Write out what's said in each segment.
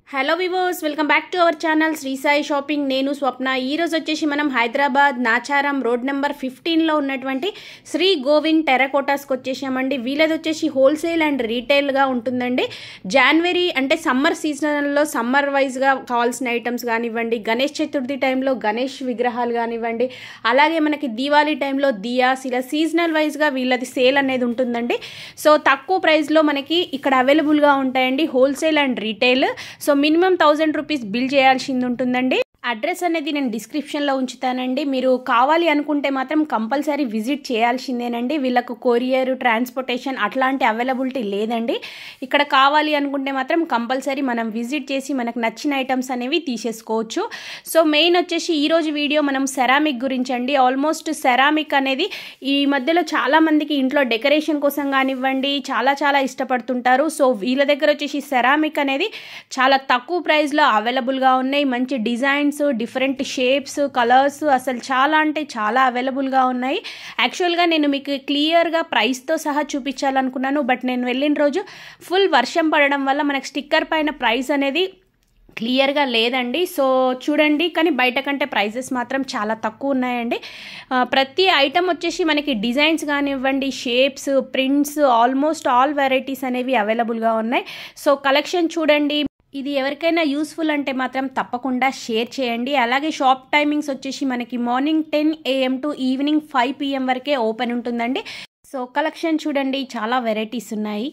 hello viewers welcome back to our channel Shri Sai shopping నేను స్వప్న ఈ రోజు వచ్చేసి మనం హైదరాబాద్ నాచారం రోడ్ నెంబర్ ఫిఫ్టీన్లో ఉన్నటువంటి శ్రీ గోవింద్ టెరకోటాస్కి వచ్చేసామండి వీళ్ళది వచ్చేసి హోల్సేల్ అండ్ రీటైల్గా ఉంటుందండి జనవరి అంటే సమ్మర్ సీజన్లో సమ్మర్ వైజ్గా కావాల్సిన ఐటమ్స్ కానివ్వండి గణేష్ చతుర్థి టైంలో గణేష్ విగ్రహాలు కానివ్వండి అలాగే మనకి దీవాళీ టైంలో దియాస్ ఇలా సీజనల్ వైజ్గా వీళ్ళది సేల్ అనేది ఉంటుందండి సో తక్కువ ప్రైస్లో మనకి ఇక్కడ అవైలబుల్గా ఉంటాయండి wholesale and retail so minimum thousand rupees bill చేయాల్సింది ఉంటుందండి అడ్రస్ అనేది నేను డిస్క్రిప్షన్లో ఉంచుతానండి మీరు కావాలి అనుకుంటే మాత్రం కంపల్సరీ విజిట్ చేయాల్సిందేనండి వీళ్ళకు కొరియర్ ట్రాన్స్పోర్టేషన్ అట్లాంటి అవైలబిలిటీ లేదండి ఇక్కడ కావాలి అనుకుంటే మాత్రం కంపల్సరీ మనం విజిట్ చేసి మనకు నచ్చిన ఐటమ్స్ అనేవి తీసేసుకోవచ్చు సో మెయిన్ వచ్చేసి ఈరోజు వీడియో మనం సెరామిక్ గురించి అండి ఆల్మోస్ట్ సెరామిక్ అనేది ఈ మధ్యలో చాలా మందికి ఇంట్లో డెకరేషన్ కోసం కానివ్వండి చాలా చాలా ఇష్టపడుతుంటారు సో వీళ్ళ దగ్గర వచ్చేసి సెరామిక్ అనేది చాలా తక్కువ ప్రైస్లో అవైలబుల్గా ఉన్నాయి మంచి డిజైన్స్ డిఫరెంట్ షేప్స్ కలర్స్ అసలు చాలా అంటే చాలా అవైలబుల్గా ఉన్నాయి యాక్చువల్గా నేను మీకు క్లియర్గా ప్రైస్తో సహా చూపించాలనుకున్నాను బట్ నేను వెళ్ళిన రోజు ఫుల్ వర్షం పడడం వల్ల మనకు స్టిక్కర్ పైన ప్రైస్ అనేది క్లియర్గా లేదండి సో చూడండి కానీ బయట కంటే ప్రైజెస్ మాత్రం చాలా తక్కువ ఉన్నాయండి ఆ, ప్రతి ఐటమ్ వచ్చేసి మనకి డిజైన్స్ కానివ్వండి shapes prints almost all varieties అనేవి అవైలబుల్గా ఉన్నాయి సో కలెక్షన్ చూడండి ఇది ఎవరికైనా యూస్ఫుల్ అంటే మాత్రం తప్పకుండా షేర్ చేయండి అలాగే షాప్ టైమింగ్స్ వచ్చేసి మనకి morning ten AM to evening five PM వరకే ఓపెన్ ఉంటుందండి సో కలెక్షన్ చూడండి చాలా వెరైటీస్ ఉన్నాయి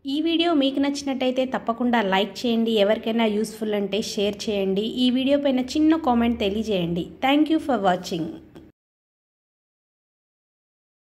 ఈ వీడియో మీకు నచ్చినట్టయితే తప్పకుండా లైక్ చేయండి ఎవరికైనా యూస్ఫుల్ అంటే షేర్ చేయండి ఈ వీడియో పైన చిన్న కామెంట్ తెలియజేయండి థ్యాంక్ యూ ఫర్ వాచింగ్